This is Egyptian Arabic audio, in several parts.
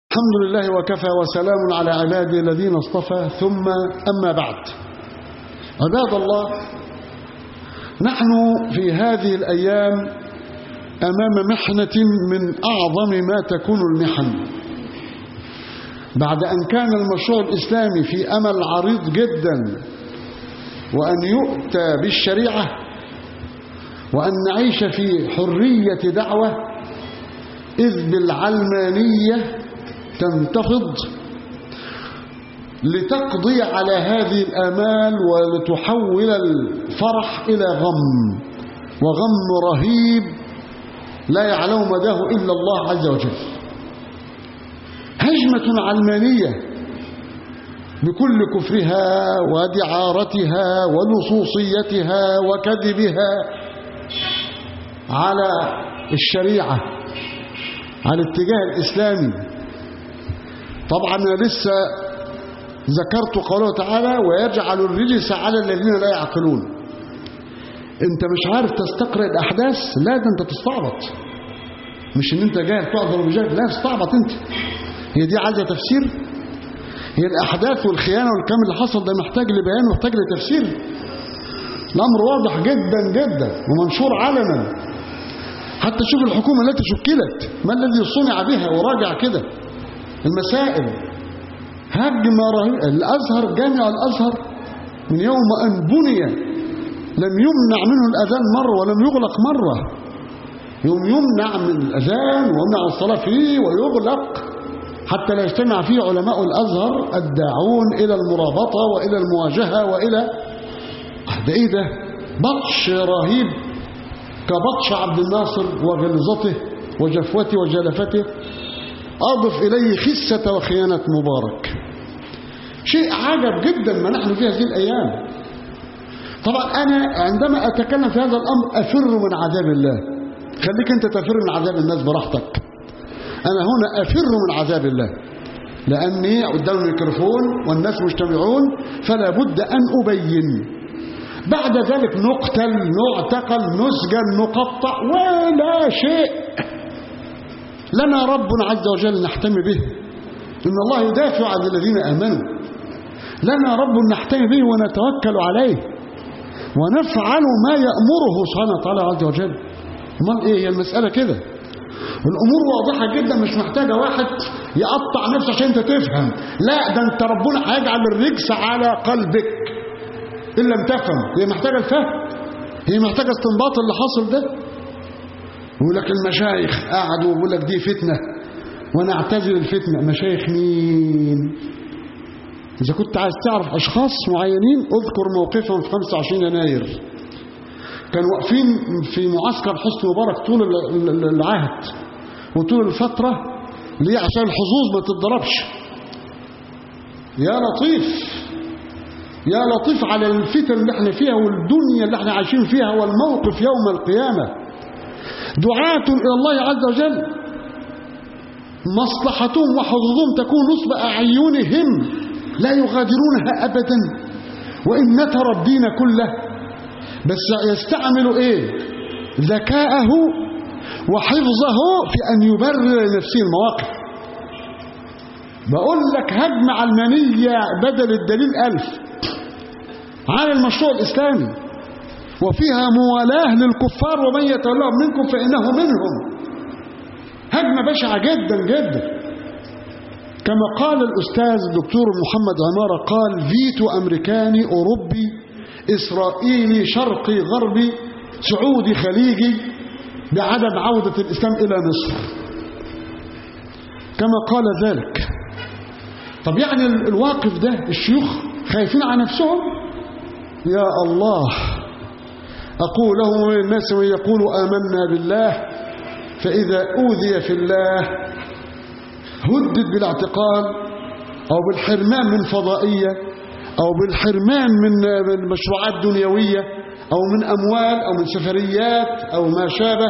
الحمد لله وكفى وسلام على عباده الذين اصطفى ثم أما بعد عباد الله نحن في هذه الأيام أمام محنة من أعظم ما تكون المحن بعد أن كان المشروع الإسلامي في أمل عريض جدا وأن يؤتى بالشريعة وأن نعيش في حرية دعوة إذ بالعلمانية تنتفض لتقضي على هذه الآمال ولتحول الفرح إلى غم وغم رهيب لا يعلم مداه إلا الله عز وجل هجمة علمانية بكل كفرها ودعارتها ولصوصيتها وكذبها على الشريعة على الاتجاه الإسلامي طبعا أنا لسه ذكرت قوله تعالى ويجعل الرجس على الذين لا يعقلون انت مش عارف تستقرأ الأحداث لا ده انت تستعبط مش ان انت جاي تعذر بجهل لا تستعبط انت هي دي عايزة تفسير هي الأحداث والخيانة والكلام اللي حصل ده محتاج لبيان ومحتاج لتفسير الأمر واضح جدا جدا ومنشور علنا حتى شوف الحكومة التي شكلت ما الذي صنع بها وراجع كده المسائل هجمة رهيبة الأزهر جامع الأزهر من يوم أن بني لم يمنع منه الأذان مرة ولم يغلق مرة يوم يمنع من الأذان ويمنع الصلاة فيه ويغلق حتى لا يجتمع فيه علماء الأزهر الداعون إلى المرابطة وإلى المواجهة وإلى ده إيه ده بطش رهيب كبطش عبد الناصر وغلظته وجفوته وجلفته أضف إليه خسة وخيانة مبارك شيء عجب جدا ما نحن في هذه الأيام طبعا أنا عندما أتكلم في هذا الأمر أفر من عذاب الله خليك أنت تفر من عذاب الناس براحتك أنا هنا أفر من عذاب الله لأني قدام الميكروفون والناس مجتمعون فلا بد أن أبين بعد ذلك نقتل نعتقل نسجن نقطع ولا شيء لنا رب عز وجل نحتمي به إن الله يدافع عن الذين آمنوا لنا رب نحتمي به ونتوكل عليه ونفعل ما يأمره سبحانه وتعالى عز وجل امال ايه هي المسألة كده الأمور واضحة جدا مش محتاجة واحد يقطع نفسه عشان انت تفهم لا ده انت ربنا هيجعل الرجس على قلبك إن لم تفهم هي محتاجة الفهم هي محتاجة استنباط اللي حاصل ده يقول لك المشايخ قعدوا ويقول لك دي فتنة وانا اعتذر الفتنة مشايخ مين إذا كنت عايز تعرف أشخاص معينين اذكر موقفهم في 25 يناير كانوا واقفين في معسكر حسني مبارك طول العهد وطول الفترة ليه عشان الحظوظ ما تتضربش يا لطيف يا لطيف على الفتن اللي احنا فيها والدنيا اللي احنا عايشين فيها والموقف يوم القيامة دعاة إلى الله عز وجل مصلحتهم وحظوظهم تكون نصب أعينهم لا يغادرونها أبدا وإن نتر الدين كله بس يستعمل إيه ذكاءه وحفظه في أن يبرر لنفسه المواقف بقول لك هجمة علمانية بدل الدليل ألف على المشروع الإسلامي وفيها موالاه للكفار ومن يتولهم منكم فإنه منهم هجمة بشعة جدا جدا كما قال الأستاذ الدكتور محمد عمارة قال فيتو أمريكاني أوروبي إسرائيلي شرقي غربي سعودي خليجي بعدم عودة الإسلام إلى مصر كما قال ذلك طب يعني الواقف ده الشيوخ خايفين على نفسهم يا الله أقول لهم من الناس من يقول آمنا بالله فإذا أوذي في الله هدد بالاعتقال أو بالحرمان من فضائية أو بالحرمان من المشروعات دنيوية أو من أموال أو من سفريات أو ما شابه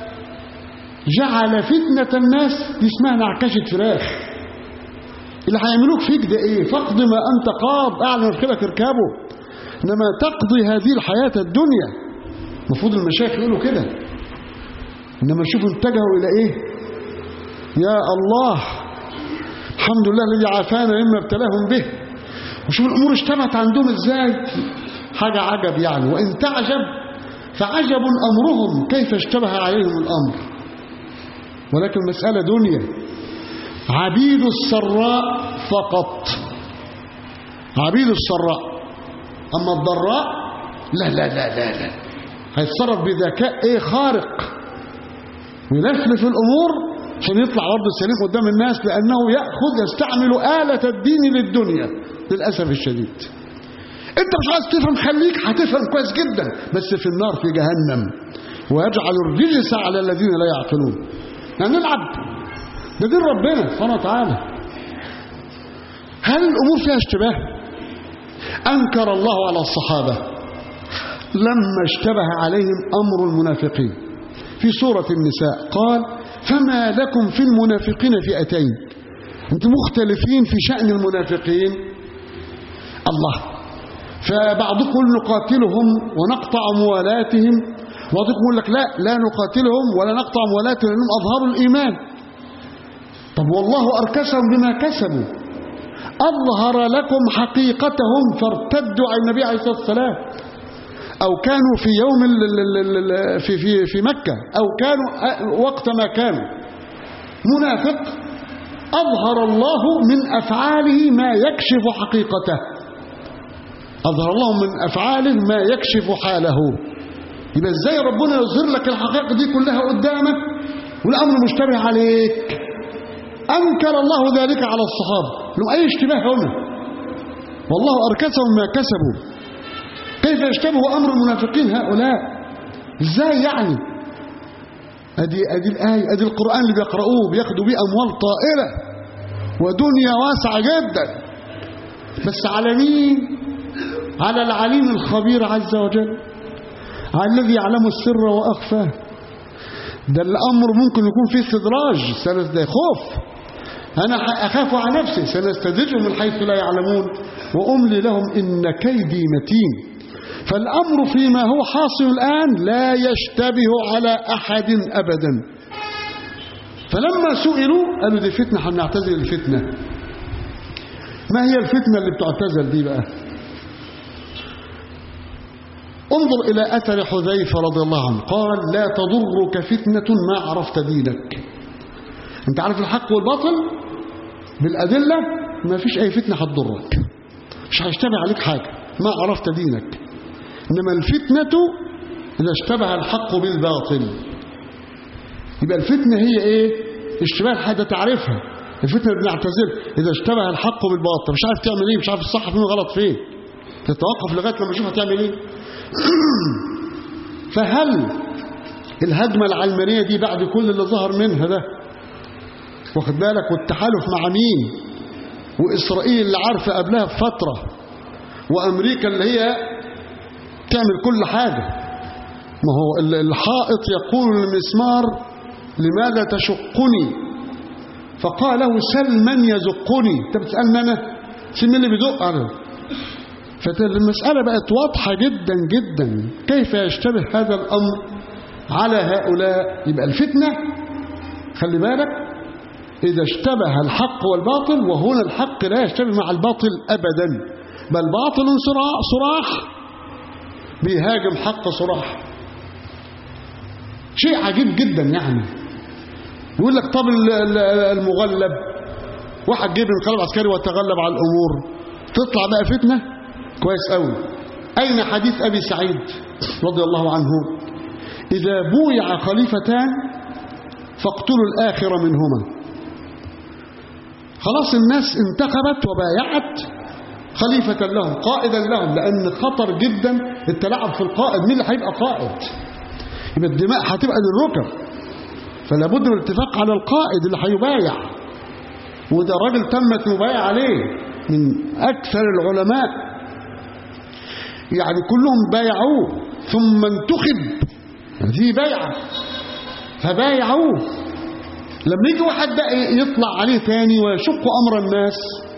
جعل فتنة الناس دي اسمها نعكشة فراخ اللي هيعملوك فيك ده ايه فقد ما أنت قاض أعلى مركبك اركبه إنما تقضي هذه الحياة الدنيا المفروض المشايخ يقولوا كده إنما شوفوا اتجهوا إلى إيه يا الله الحمد لله الذي عافانا مما ابتلاهم به وشوف الأمور اشتبهت عندهم ازاي حاجة عجب يعني وإن تعجب فعجب أمرهم كيف اشتبه عليهم الأمر ولكن مسألة دنيا عبيد السراء فقط عبيد السراء أما الضراء لا لا لا لا لا هيتصرف بذكاء ايه خارق ويلفلف الأمور عشان يطلع برضه سليم قدام الناس لأنه يأخذ يستعمل آلة الدين للدنيا للأسف الشديد انت مش عايز تفهم خليك هتفهم كويس جدا بس في النار في جهنم ويجعل الرجس على الذين لا يعقلون يعني نلعب ده دين ربنا سبحانه وتعالى هل الأمور فيها اشتباه أنكر الله على الصحابة لما اشتبه عليهم أمر المنافقين في سورة النساء قال فما لكم في المنافقين فئتين انتم مختلفين في شأن المنافقين الله فبعضكم يقول نقاتلهم ونقطع موالاتهم وبعضكم يقول لك لا لا نقاتلهم ولا نقطع موالاتهم لأنهم أظهروا الإيمان طب والله أركسهم بما كسبوا أظهر لكم حقيقتهم فارتدوا على النبي عليه الصلاة والسلام أو كانوا في يوم ال ال ال في في في مكة أو كانوا وقت ما كانوا منافق أظهر الله من أفعاله ما يكشف حقيقته أظهر الله من أفعاله ما يكشف حاله يبقى ازاي ربنا يظهر لك الحقيقة دي كلها قدامك والأمر مشتبه عليك أنكر الله ذلك على الصحابة لهم أي اشتباه هنا والله أركسهم ما كسبوا كيف يشتبه أمر المنافقين هؤلاء ازاي يعني أدي, أدي الآية أدي القرآن اللي بيقرؤوه بياخدوا بيه أموال طائرة ودنيا واسعة جدا بس على مين على العليم الخبير عز وجل على الذي يعلم السر وأخفاه ده الأمر ممكن يكون فيه استدراج سنة ده خوف أنا أخاف على نفسي سنستدرجهم من حيث لا يعلمون وأملي لهم إن كيدي متين فالأمر فيما هو حاصل الآن لا يشتبه على أحد أبدا فلما سئلوا قالوا دي فتنة هنعتزل الفتنة ما هي الفتنة اللي بتعتزل دي بقى انظر إلى أثر حذيفة رضي الله عنه قال لا تضرك فتنة ما عرفت دينك انت عارف الحق والباطل بالأدلة ما فيش أي فتنة هتضرك مش هيشتبه عليك حاجة ما عرفت دينك إنما الفتنة إذا اشتبه الحق بالباطل يبقى الفتنة هي إيه اشتباه حاجة تعرفها الفتنة بنعتذر إذا اشتبه الحق بالباطل مش عارف تعمل إيه مش عارف الصح فين وغلط فين تتوقف لغاية لما تشوف هتعمل إيه فهل الهجمة العلمانية دي بعد كل اللي ظهر منها ده واخد بالك والتحالف مع مين وإسرائيل اللي عارفة قبلها بفترة وأمريكا اللي هي تعمل كل حاجة ما هو الحائط يقول للمسمار لماذا تشقني فقال له سل من يزقني انت بتسألني أنا سل من اللي بيدق أنا فالمسألة بقت واضحة جدا جدا كيف يشتبه هذا الأمر على هؤلاء يبقى الفتنة خلي بالك إذا اشتبه الحق والباطل وهنا الحق لا يشتبه مع الباطل أبدا بل باطل صراح بيهاجم حق صراح شيء عجيب جدا يعني يقول لك طب المغلب واحد جيب انقلاب عسكري وتغلب على الأمور تطلع بقى فتنة كويس قوي أين حديث أبي سعيد رضي الله عنه إذا بويع خليفتان فاقتلوا الآخر منهما خلاص الناس انتخبت وبايعت خليفة لهم قائدا لهم لأن خطر جدا التلاعب في القائد مين اللي هيبقى قائد يبقى الدماء هتبقى للركب فلا بد من الاتفاق على القائد اللي هيبايع وده راجل تمت مبايع عليه من أكثر العلماء يعني كلهم بايعوه ثم انتخب هذه بيعة فبايعوه لما يجي واحد بقى يطلع عليه تاني ويشق أمر الناس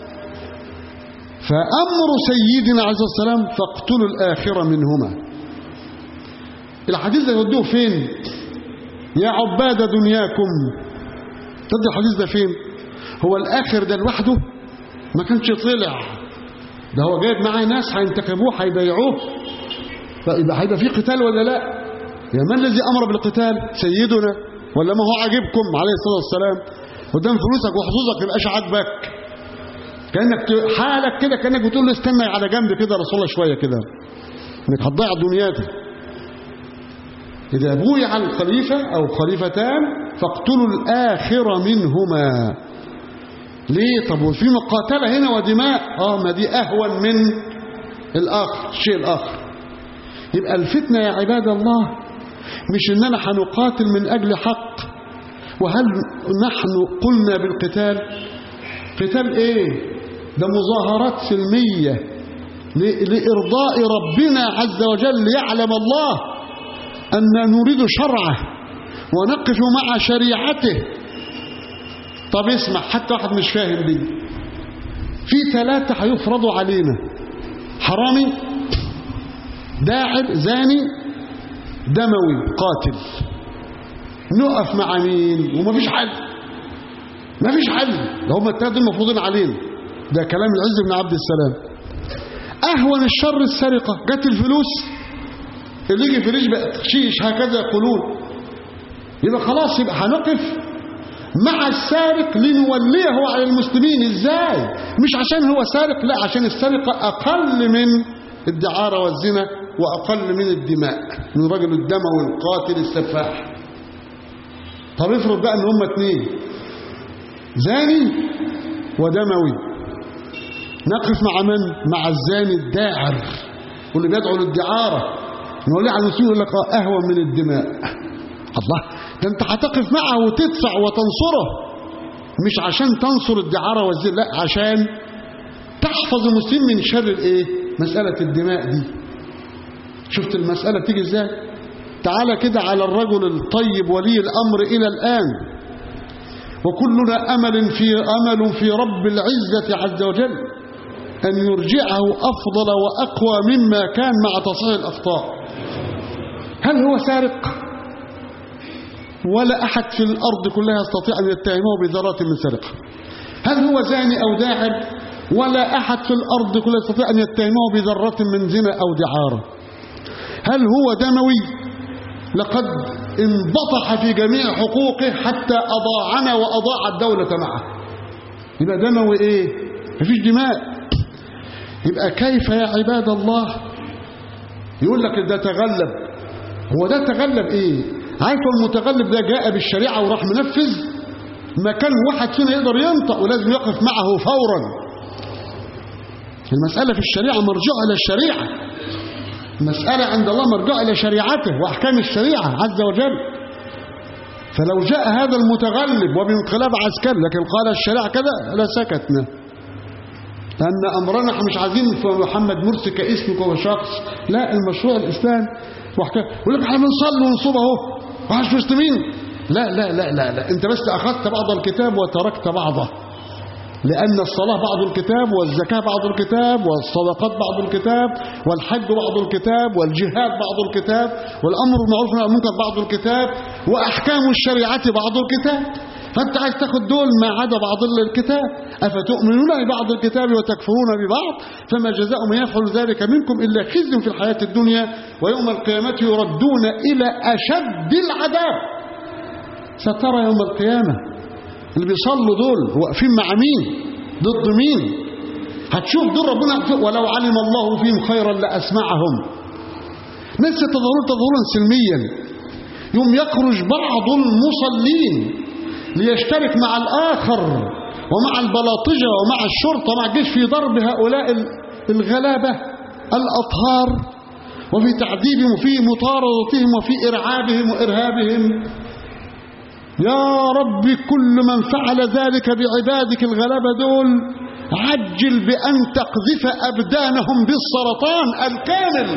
فأمر سيدنا عليه الصلاة والسلام فاقتلوا الآخر منهما الحديث ده يودوه فين يا عباد دنياكم تدي الحديث ده فين هو الآخر ده لوحده ما كانش طلع ده هو جايب معاه ناس هينتخبوه هيبيعوه فيبقى هيبقى في قتال ولا لا يا من الذي أمر بالقتال سيدنا ولا ما هو عاجبكم عليه الصلاة والسلام قدام فلوسك وحظوظك ما يبقاش عاجبك كأنك ت- حالك كده كأنك بتقول له استنى على جنب كده يا رسول الله شوية كده انك هتضيع دنياتك إذا بويع الخليفة أو خليفتان فاقتلوا الآخر منهما ليه طب وفي مقاتلة هنا ودماء اه ما دي أهون من الآخر الشيء الآخر يبقى الفتنة يا عباد الله مش إننا هنقاتل من أجل حق وهل نحن قلنا بالقتال قتال ايه ده مظاهرات سلمية ل- لإرضاء ربنا عز وجل يعلم الله أن نريد شرعه ونقف مع شريعته طب اسمع حتى واحد مش فاهم دي في ثلاثة هيفرضوا علينا حرامي داعر زاني دموي قاتل نقف مع مين ومفيش حل مفيش حل ده هم الثلاثة دول مفروضين علينا ده كلام العز بن عبد السلام أهون الشر السرقة جت الفلوس اللي يجي في رجل تخشيش هكذا يقولون يبقى خلاص يبقى هنقف مع السارق لنوليه على المسلمين ازاي مش عشان هو سارق لا عشان السرقة أقل من الدعارة والزنا وأقل من الدماء من رجل الدموي القاتل السفاح طب افرض بقى ان هم اتنين زاني ودموي نقف مع من مع الزاني الداعر واللي بيدعو للدعارة نقول على المسلمين يقول لك آه أهون من الدماء الله ده انت هتقف معه وتدفع وتنصره مش عشان تنصر الدعارة والزنا لا عشان تحفظ المسلمين من شر الايه مسألة الدماء دي شفت المسألة تيجي ازاي تعالى كده على الرجل الطيب ولي الأمر إلى الآن وكلنا أمل في أمل في رب العزة عز وجل أن يرجعه أفضل وأقوى مما كان مع تصحيح الأخطاء هل هو سارق ولا أحد في الأرض كلها يستطيع أن يتهمه بذرة من سرقة هل هو زاني أو داعر ولا أحد في الأرض كلها يستطيع أن يتهمه بذرة من زنا أو دعارة هل هو دموي لقد انبطح في جميع حقوقه حتى أضاعنا وأضاع الدولة معه يبقى دموي إيه مفيش دماء يبقى كيف يا عباد الله يقول لك ده تغلب هو ده تغلب إيه عارف المتغلب ده جاء بالشريعة وراح منفذ ما كان واحد فينا يقدر ينطق ولازم يقف معه فورا المسألة في الشريعة مرجعة إلى الشريعة المسألة عند الله مرجعة إلى شريعته وأحكام الشريعة عز وجل فلو جاء هذا المتغلب وبانقلاب عسكري لكن قال الشريعة كذا لا سكتنا لأن أمرنا احنا مش عايزين في محمد مرسي كاسم وكشخص لا المشروع الإسلام وحكاية يقول لك احنا بنصلي ونصوم اهو وعاش مسلمين لا لا لا لا لا انت بس أخذت بعض الكتاب وتركت بعضه لأن الصلاة بعض الكتاب والزكاة بعض الكتاب والصدقات بعض الكتاب والحج بعض الكتاب والجهاد بعض الكتاب والأمر بالمعروف والنهي عن المنكر بعض الكتاب وأحكام الشريعة بعض الكتاب فأنت عايز تاخد دول ما عدا بعض الكتاب أفتؤمنون ببعض الكتاب وتكفرون ببعض فما جزاء من يفعل ذلك منكم إلا خزي في الحياة الدنيا ويوم القيامة يردون إلى أشد العذاب سترى يوم القيامة اللي بيصلوا دول واقفين مع مين ضد مين هتشوف دول ربنا ولو علم الله فيهم خيرا لأسمعهم ناس يتظاهرون تظاهرا سلميا يوم يخرج بعض المصلين ليشترك مع الآخر ومع البلاطجة ومع الشرطة ومع الجيش في ضرب هؤلاء الغلابة الأطهار وفي تعذيبهم وفي مطاردتهم وفي إرعابهم وإرهابهم يا رب كل من فعل ذلك بعبادك الغلابة دول عجل بأن تقذف أبدانهم بالسرطان الكامل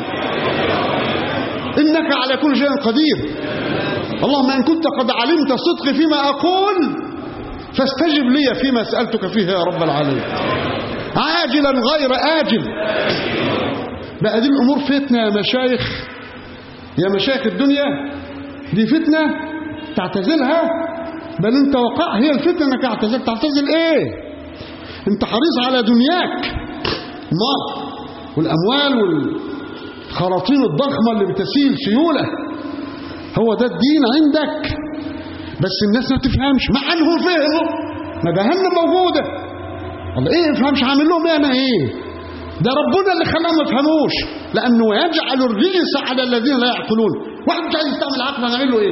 إنك على كل شيء قدير اللهم إن كنت قد علمت صدقي فيما أقول فاستجب لي فيما سألتك فيه يا رب العالمين عاجلا غير آجل بقى دي الأمور فتنة يا مشايخ يا مشايخ الدنيا دي فتنة تعتزلها بل انت وقع هي الفتنة انك اعتزلت تعتزل ايه انت حريص على دنياك المال والاموال والخراطيم الضخمة اللي بتسيل سيولة هو ده الدين عندك بس الناس ما تفهمش مع انهم فهموا ما جهنم موجودة الله ايه ما يفهمش عامل لهم ايه انا ايه ده ربنا اللي خلاهم ما يفهموش لانه يجعل الرجس على الذين لا يعقلون واحد مش عايز يستعمل عقل هنعمل له ايه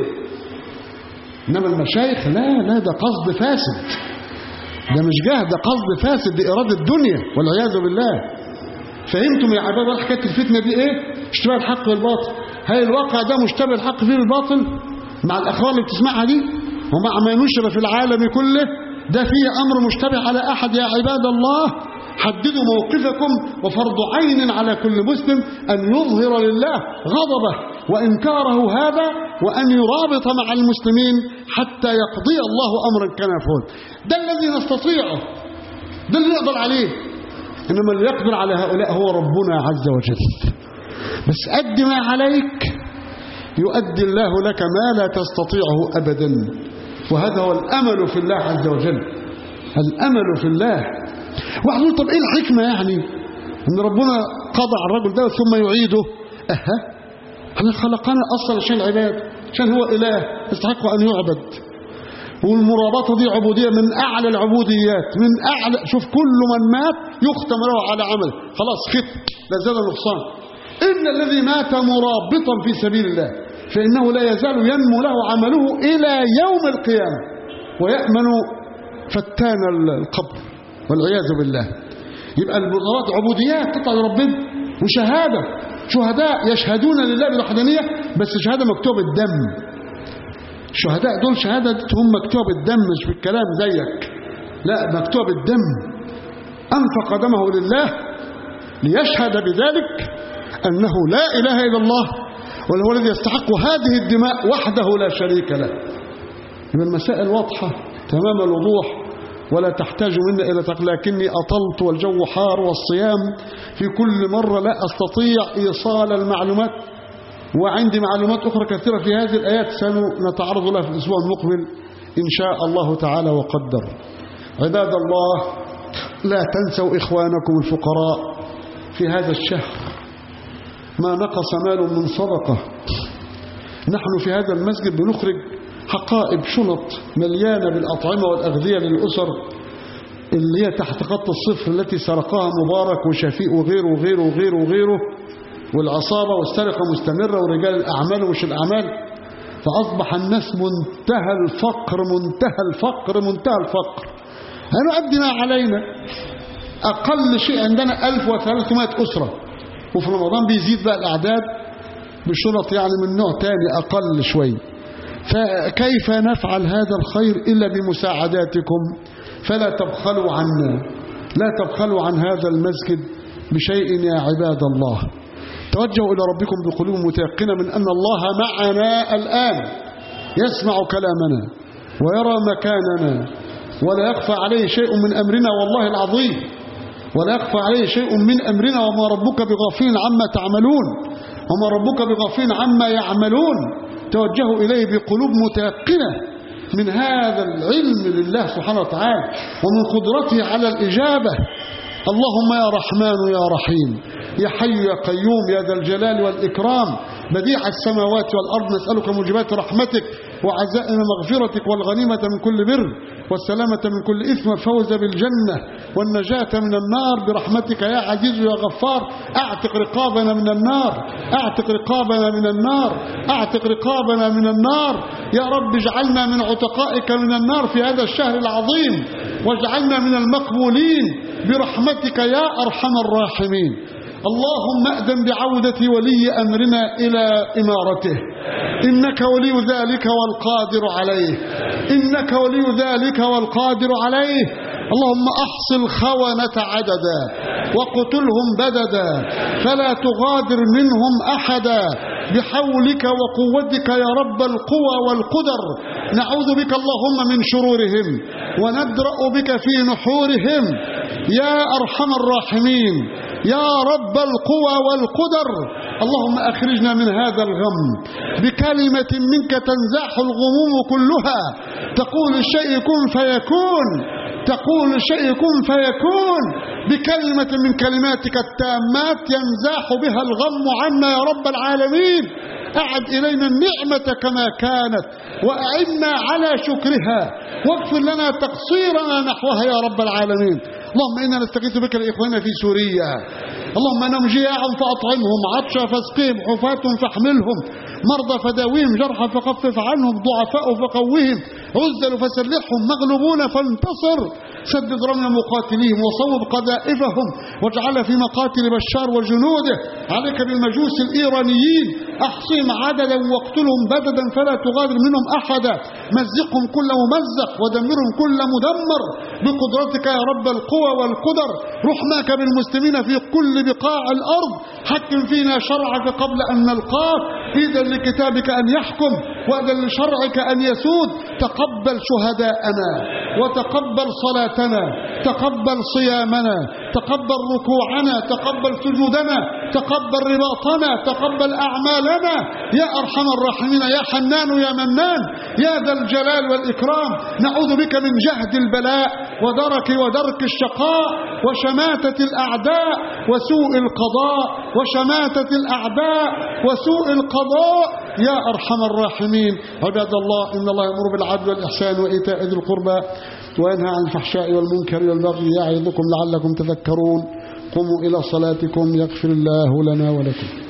انما المشايخ لا لا ده قصد فاسد ده مش جهد ده قصد فاسد دي اراده الدنيا والعياذ بالله فهمتم يا عباد الله حكايه الفتنه دي ايه اشتباه الحق والباطل هل الواقع ده مشتبه الحق فيه بالباطل مع الاخبار اللي بتسمعها دي ومع ما نشر في العالم كله ده فيه امر مشتبه على احد يا عباد الله حددوا موقفكم وفرض عين على كل مسلم أن يظهر لله غضبه وإنكاره هذا وأن يرابط مع المسلمين حتى يقضي الله أمرا كان يفعل ده الذي نستطيعه ده اللي نقدر عليه إنما اللي يقدر على هؤلاء هو ربنا عز وجل بس أد ما عليك يؤدي الله لك ما لا تستطيعه أبدا وهذا هو الأمل في الله عز وجل الأمل في الله واحد يقول طب ايه الحكمة يعني ان ربنا قضى على الرجل ده ثم يعيده اها احنا خلقنا اصلا عشان العباد عشان هو اله يستحق ان يعبد والمرابطة دي عبودية من أعلى العبوديات من أعلى شوف كل من مات يختم له على عمله خلاص ختم لا زال نقصان إلا الذي مات مرابطا في سبيل الله فإنه لا يزال ينمو له عمله إلى يوم القيامة ويأمن فتان القبر والعياذ بالله يبقى المرابطات عبوديات تطلع لربنا وشهادة شهداء يشهدون لله بالوحدانية بس شهادة مكتوبة الدم الشهداء دول شهادة هم مكتوبة الدم مش بالكلام زيك لا مكتوبة الدم أنفق دمه لله ليشهد بذلك أنه لا إله إلا الله وهو الذي يستحق هذه الدماء وحده لا شريك له يبقى المسائل واضحة تمام الوضوح ولا تحتاج منا إلى تقل لكني أطلت والجو حار والصيام في كل مرة لا أستطيع إيصال المعلومات وعندي معلومات أخرى كثيرة في هذه الآيات سنتعرض لها في الأسبوع المقبل إن شاء الله تعالى وقدر عباد الله لا تنسوا إخوانكم الفقراء في هذا الشهر ما نقص مال من صدقة نحن في هذا المسجد بنخرج حقائب شنط مليانة بالأطعمة والأغذية للأسر اللي هي تحت خط الصفر التي سرقها مبارك وشفيق وغيره وغيره وغيره وغيره والعصابة والسرقة مستمرة ورجال الأعمال ومش الأعمال فأصبح الناس منتهى الفقر منتهى الفقر منتهى الفقر هنؤدي ما علينا أقل شيء عندنا 1300 أسرة وفي رمضان بيزيد بقى الأعداد بشنط يعني من نوع تاني أقل شوي فكيف نفعل هذا الخير إلا بمساعداتكم فلا تبخلوا عنا لا تبخلوا عن هذا المسجد بشيء يا عباد الله توجهوا إلى ربكم بقلوب متيقنة من أن الله معنا الآن يسمع كلامنا ويرى مكاننا ولا يخفى عليه شيء من أمرنا والله العظيم ولا يخفى عليه شيء من أمرنا وما ربك بغافل عما تعملون وما ربك بغافل عما يعملون توجهوا إليه بقلوب متيقنة من هذا العلم لله سبحانه وتعالى ومن قدرته على الإجابة اللهم يا رحمن يا رحيم يا حي يا قيوم يا ذا الجلال والإكرام بديع السماوات والأرض نسألك موجبات رحمتك وعزائم مغفرتك والغنيمة من كل بر والسلامة من كل إثم والفوز بالجنة والنجاة من النار برحمتك يا عزيز يا غفار أعتق رقابنا من النار أعتق رقابنا من النار أعتق رقابنا من النار يا رب اجعلنا من عتقائك من النار في هذا الشهر العظيم واجعلنا من المقبولين برحمتك يا أرحم الراحمين اللهم أذن بعودة ولي أمرنا إلى إمارته إنك ولي ذلك والقادر عليه إنك ولي ذلك والقادر عليه اللهم أحص الخونة عددا وقتلهم بددا فلا تغادر منهم أحدا بحولك وقوتك يا رب القوى والقدر نعوذ بك اللهم من شرورهم وندرأ بك في نحورهم يا أرحم الراحمين يا رب القوى والقدر اللهم أخرجنا من هذا الغم بكلمة منك تنزاح الغموم كلها تقول الشيء كن فيكون تقول الشيء كن فيكون بكلمة من كلماتك التامات ينزاح بها الغم عنا يا رب العالمين أعد إلينا النعمة كما كانت وأعنا على شكرها واغفر لنا تقصيرنا نحوها يا رب العالمين اللهم إنا نستغيث بك لإخواننا في سوريا اللهم إنهم جياع فأطعمهم عطشا فاسقهم حفاة فاحملهم مرضى فداويهم جرحى فخفف عنهم ضعفاء فقوهم عزل فسلحهم مغلوبون فانتصر سدد رمي مقاتليهم وصوب قذائفهم واجعل في مقاتل بشار وجنوده عليك بالمجوس الإيرانيين أحصهم عددا واقتلهم بددا فلا تغادر منهم أحدا مزقهم كل ممزق ودمرهم كل مدمر بقدرتك يا رب القوى والقدر رحماك بالمسلمين في كل بقاع الأرض حكم فينا شرعك قبل أن نلقاك إذا لكتابك أن يحكم وأذن لشرعك أن يسود تقبل شهداءنا وتقبل صلاتنا تقبل صيامنا تقبل ركوعنا تقبل سجودنا تقبل رباطنا تقبل أعمالنا يا أرحم الراحمين يا حنان يا منان يا ذا الجلال والإكرام نعوذ بك من جهد البلاء ودرك ودرك الشقاء وشماتة الأعداء وسوء القضاء وشماتة الأعداء وسوء القضاء يا أرحم الراحمين عباد الله إن الله يأمر بالعدل والإحسان وإيتاء ذي القربى وينهى عن الفحشاء والمنكر والبغي يعظكم لعلكم تذكرون قوموا إلى صلاتكم يغفر الله لنا ولكم